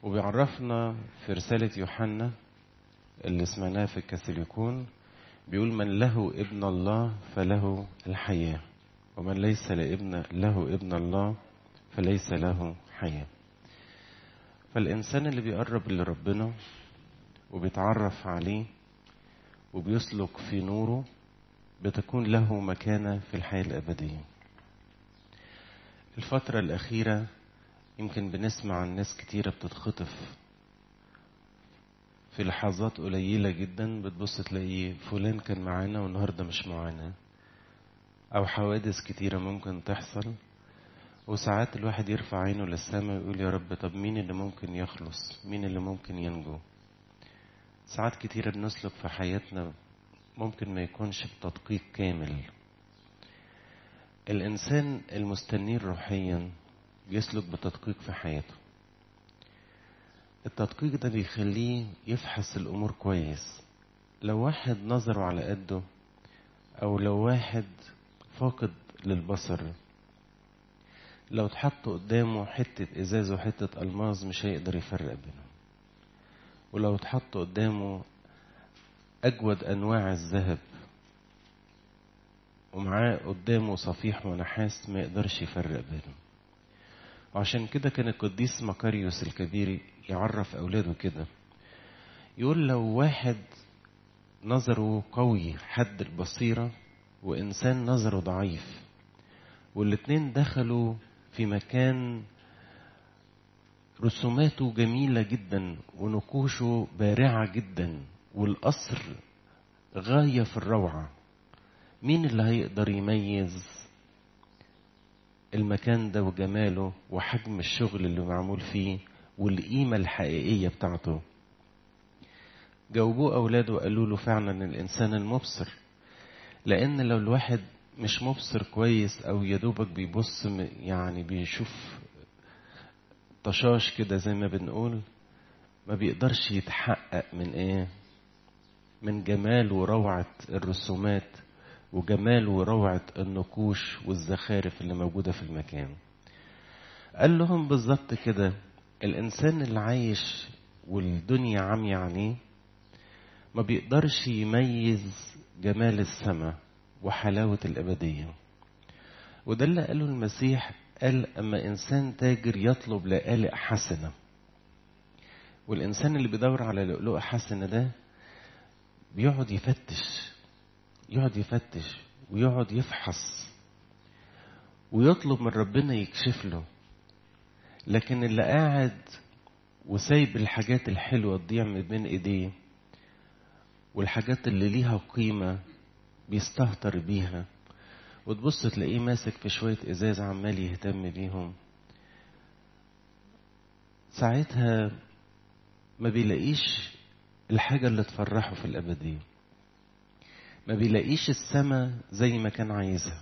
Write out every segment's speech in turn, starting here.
وبيعرفنا في رسالة يوحنا اللي سمعناها في الكاثوليكون بيقول من له ابن الله فله الحياة ومن ليس لابن له ابن الله فليس له حياة فالإنسان اللي بيقرب لربنا وبيتعرف عليه وبيسلك في نوره بتكون له مكانة في الحياة الأبدية الفترة الأخيرة يمكن بنسمع عن ناس كتيرة بتتخطف في لحظات قليلة جدا بتبص تلاقي فلان كان معانا والنهاردة مش معانا أو حوادث كتيرة ممكن تحصل وساعات الواحد يرفع عينه للسماء ويقول يا رب طب مين اللي ممكن يخلص مين اللي ممكن ينجو ساعات كتيرة بنسلك في حياتنا ممكن ما يكونش بتدقيق كامل الإنسان المستنير روحيا بيسلك بتدقيق في حياته التدقيق ده بيخليه يفحص الأمور كويس لو واحد نظره على قده أو لو واحد فاقد للبصر لو اتحط قدامه حتة إزاز وحتة ألماظ مش هيقدر يفرق بينهم ولو اتحط قدامه أجود أنواع الذهب ومعاه قدامه صفيح ونحاس ما يقدرش يفرق بينهم وعشان كده كان القديس مكاريوس الكبير يعرف أولاده كده يقول لو واحد نظره قوي حد البصيرة وإنسان نظره ضعيف والاتنين دخلوا في مكان رسوماته جميلة جدا ونقوشه بارعة جدا والقصر غاية في الروعة مين اللي هيقدر يميز المكان ده وجماله وحجم الشغل اللي معمول فيه والقيمة الحقيقية بتاعته جاوبوه أولاده وقالوا له فعلا الإنسان المبصر لأن لو الواحد مش مبصر كويس أو يدوبك بيبص يعني بيشوف طشاش كده زي ما بنقول ما بيقدرش يتحقق من ايه من جمال وروعة الرسومات وجمال وروعة النقوش والزخارف اللي موجودة في المكان قال لهم بالظبط كده الإنسان اللي عايش والدنيا عمية عليه ما بيقدرش يميز جمال السماء وحلاوة الأبدية وده اللي قاله المسيح قال أما إنسان تاجر يطلب لآلئ حسنة والإنسان اللي بيدور على لؤلؤة حسنة ده بيقعد يفتش يقعد يفتش ويقعد يفحص ويطلب من ربنا يكشف له لكن اللي قاعد وسايب الحاجات الحلوة تضيع من بين ايديه والحاجات اللي ليها قيمة بيستهتر بيها وتبص تلاقيه ماسك في شوية ازاز عمال يهتم بيهم ساعتها ما بيلاقيش الحاجة اللي تفرحه في الأبدية ما بيلاقيش السماء زي ما كان عايزها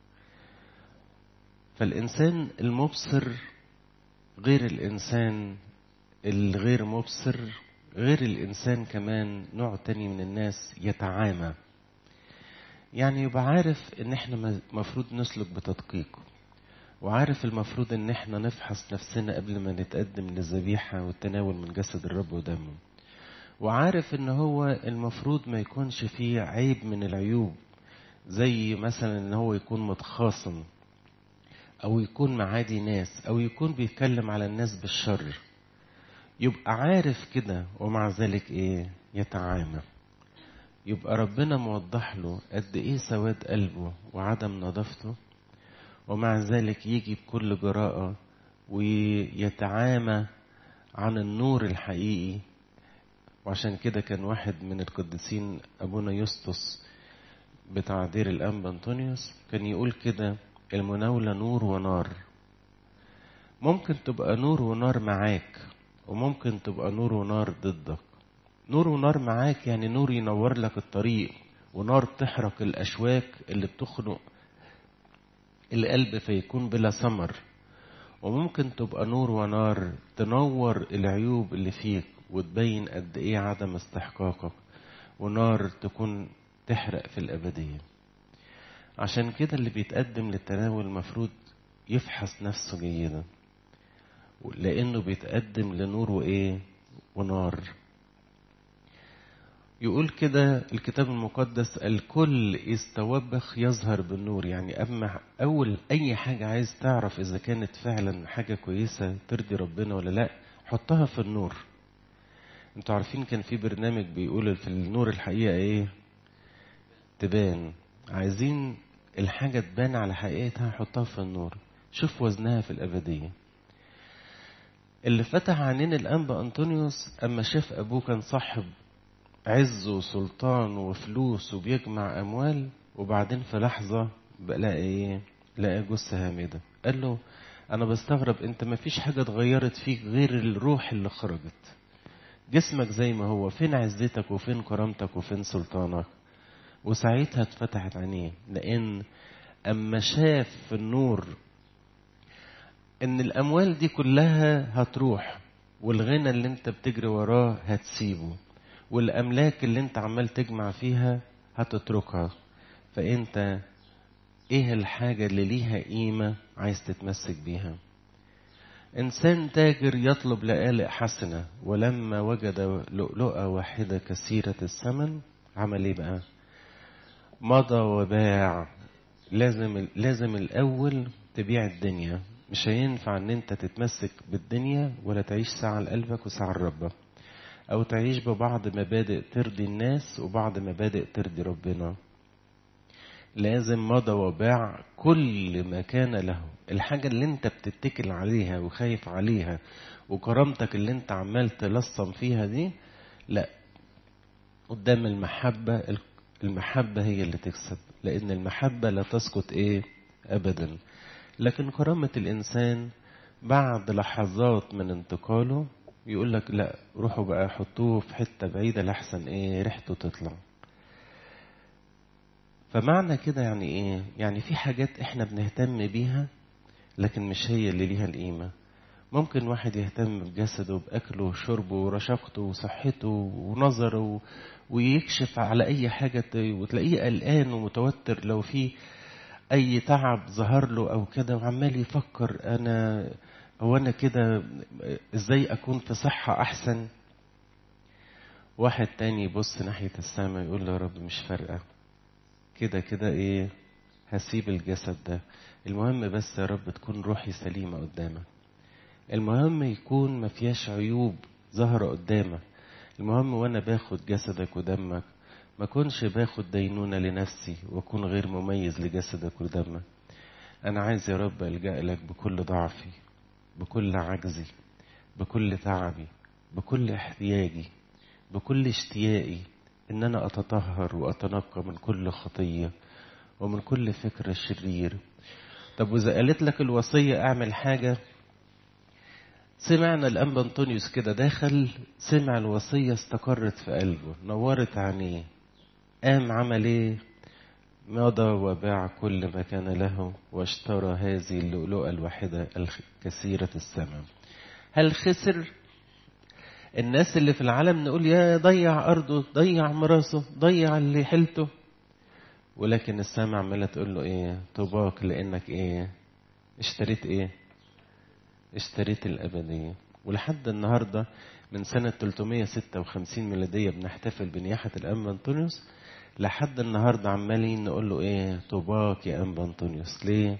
فالإنسان المبصر غير الإنسان الغير مبصر غير الإنسان كمان نوع تاني من الناس يتعامى يعني يبقى عارف إن إحنا مفروض نسلك بتدقيق وعارف المفروض إن إحنا نفحص نفسنا قبل ما نتقدم للذبيحة والتناول من جسد الرب ودمه وعارف إن هو المفروض ما يكونش فيه عيب من العيوب زي مثلا إن هو يكون متخاصم أو يكون معادي ناس أو يكون بيتكلم على الناس بالشر يبقى عارف كده ومع ذلك إيه يتعامى يبقى ربنا موضح له قد إيه سواد قلبه وعدم نظافته ومع ذلك يجي بكل جراءة ويتعامى عن النور الحقيقي وعشان كده كان واحد من القديسين أبونا يسطس بتاع دير الأنبا أنطونيوس كان يقول كده المناولة نور ونار ممكن تبقى نور ونار معاك وممكن تبقى نور ونار ضدك نور ونار معاك يعني نور ينور لك الطريق ونار تحرق الأشواك اللي بتخنق القلب فيكون بلا ثمر وممكن تبقى نور ونار تنور العيوب اللي فيك وتبين قد ايه عدم استحقاقك ونار تكون تحرق في الأبدية عشان كده اللي بيتقدم للتناول المفروض يفحص نفسه جيدا لأنه بيتقدم لنور وإيه ونار يقول كده الكتاب المقدس الكل إذ توبخ يظهر بالنور يعني أما أول أي حاجة عايز تعرف إذا كانت فعلا حاجة كويسة ترضي ربنا ولا لأ حطها في النور انتوا عارفين كان في برنامج بيقول في النور الحقيقة ايه تبان عايزين الحاجة تبان على حقيقتها حطها في النور شوف وزنها في الأبدية اللي فتح عينين الأنبا أنطونيوس أما شاف أبوه كان صاحب عز وسلطان وفلوس وبيجمع أموال وبعدين في لحظة بقى لقى إيه؟ لقى جثة هامدة قال له أنا بستغرب أنت ما فيش حاجة اتغيرت فيك غير الروح اللي خرجت جسمك زي ما هو فين عزتك وفين كرامتك وفين سلطانك وساعتها اتفتحت عينيه لأن أما شاف في النور إن الأموال دي كلها هتروح والغنى اللي أنت بتجري وراه هتسيبه والأملاك اللي أنت عمال تجمع فيها هتتركها فأنت إيه الحاجة اللي ليها قيمة عايز تتمسك بيها إنسان تاجر يطلب لآلئ حسنة ولما وجد لؤلؤة واحدة كثيرة الثمن عمل إيه بقى؟ مضى وباع لازم لازم الأول تبيع الدنيا مش هينفع إن أنت تتمسك بالدنيا ولا تعيش ساعة لقلبك وساعة لربك أو تعيش ببعض مبادئ ترضي الناس وبعض مبادئ ترضي ربنا لازم مضى وباع كل ما كان له الحاجة اللي انت بتتكل عليها وخايف عليها وكرامتك اللي انت عمال تلصم فيها دي لا قدام المحبة المحبة هي اللي تكسب لأن المحبة لا تسقط إيه أبدا لكن كرامة الإنسان بعد لحظات من انتقاله يقول لك لا روحوا بقى حطوه في حتة بعيدة لحسن إيه ريحته تطلع فمعنى كده يعني إيه يعني في حاجات إحنا بنهتم بيها لكن مش هي اللي ليها القيمة ممكن واحد يهتم بجسده بأكله وشربه ورشاقته وصحته ونظره ويكشف على أي حاجة وتلاقيه قلقان ومتوتر لو في أي تعب ظهر له أو كده وعمال يفكر أنا هو أنا كده إزاي أكون في صحة أحسن واحد تاني يبص ناحية السماء يقول له يا رب مش فارقة كده كده إيه هسيب الجسد ده المهم بس يا رب تكون روحي سليمة قدامك المهم يكون ما فيهاش عيوب ظاهرة قدامك المهم وانا باخد جسدك ودمك ما كنش باخد دينونة لنفسي واكون غير مميز لجسدك ودمك انا عايز يا رب الجأ لك بكل ضعفي بكل عجزي بكل تعبي بكل احتياجي بكل اشتياقي ان انا اتطهر واتنقى من كل خطية ومن كل فكر شرير طب واذا قالت لك الوصية اعمل حاجة سمعنا الأنبا أنطونيوس كده دخل سمع الوصية استقرت في قلبه نورت عينيه قام عمل ايه مضى وباع كل ما كان له واشترى هذه اللؤلؤة الواحدة الكثيرة الثمن هل خسر الناس اللي في العالم نقول يا ضيع أرضه ضيع مراسه ضيع اللي حلته ولكن السماء عمالة تقول له ايه طوباك لانك ايه اشتريت ايه اشتريت الأبدية ولحد النهاردة من سنة 356 ميلادية بنحتفل بنياحة الأنبا أنطونيوس لحد النهاردة عمالين نقول له إيه طوباك يا أنبا أنطونيوس ليه؟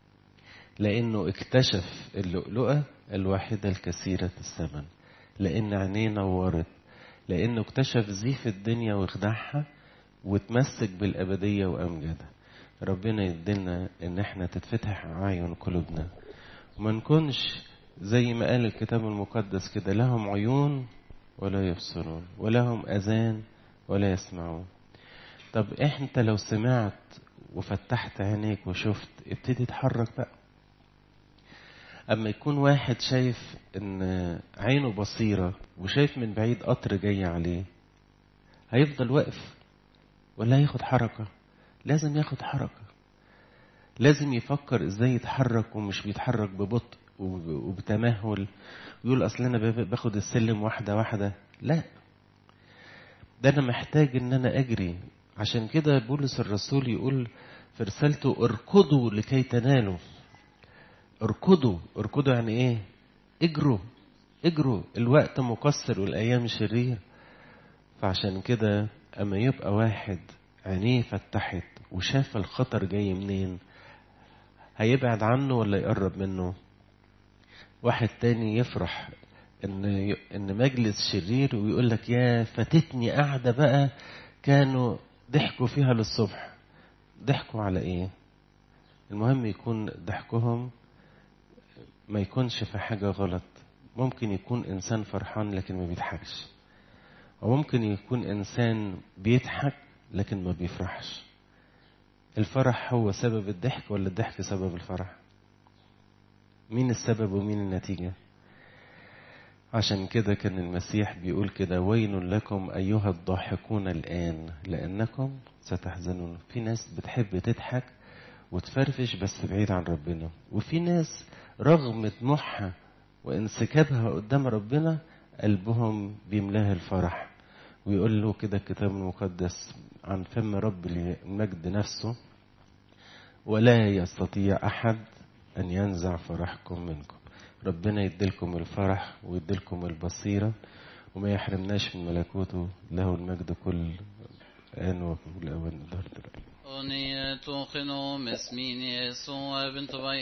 لأنه اكتشف اللؤلؤة الواحدة الكثيرة الثمن لأن عينيه نورت لأنه اكتشف زيف الدنيا وخدعها وتمسك بالأبدية وأمجدها ربنا يدينا إن احنا تتفتح أعين قلوبنا وما نكونش زي ما قال الكتاب المقدس كده لهم عيون ولا يبصرون ولهم أذان ولا يسمعون طب انت لو سمعت وفتحت عينيك وشفت ابتدي تحرك بقى اما يكون واحد شايف ان عينه بصيرة وشايف من بعيد قطر جاي عليه هيفضل واقف ولا هياخد حركة لازم ياخد حركة لازم يفكر ازاي يتحرك ومش بيتحرك ببطء وبتمهل ويقول اصل انا باخد السلم واحده واحده لا ده انا محتاج ان انا اجري عشان كده بولس الرسول يقول في رسالته اركضوا لكي تنالوا اركضوا اركضوا يعني ايه اجروا اجروا الوقت مقصر والايام شرير فعشان كده اما يبقى واحد عينيه فتحت وشاف الخطر جاي منين هيبعد عنه ولا يقرب منه واحد تاني يفرح ان ان مجلس شرير ويقول لك يا فاتتني قاعده بقى كانوا ضحكوا فيها للصبح ضحكوا على ايه المهم يكون ضحكهم ما يكونش في حاجه غلط ممكن يكون انسان فرحان لكن ما بيضحكش وممكن يكون انسان بيضحك لكن ما بيفرحش الفرح هو سبب الضحك ولا الضحك سبب الفرح مين السبب ومين النتيجة عشان كده كان المسيح بيقول كده ويل لكم أيها الضاحكون الآن لأنكم ستحزنون في ناس بتحب تضحك وتفرفش بس بعيد عن ربنا وفي ناس رغم طموحها وانسكابها قدام ربنا قلبهم بيملاها الفرح ويقول له كده الكتاب المقدس عن فم رب المجد نفسه ولا يستطيع أحد أن ينزع فرحكم منكم ربنا يديلكم الفرح ويديلكم البصيرة وما يحرمناش من ملكوته له المجد كل آن وكل أوان الدهر أغنية خنوم اسمين يسوع بنت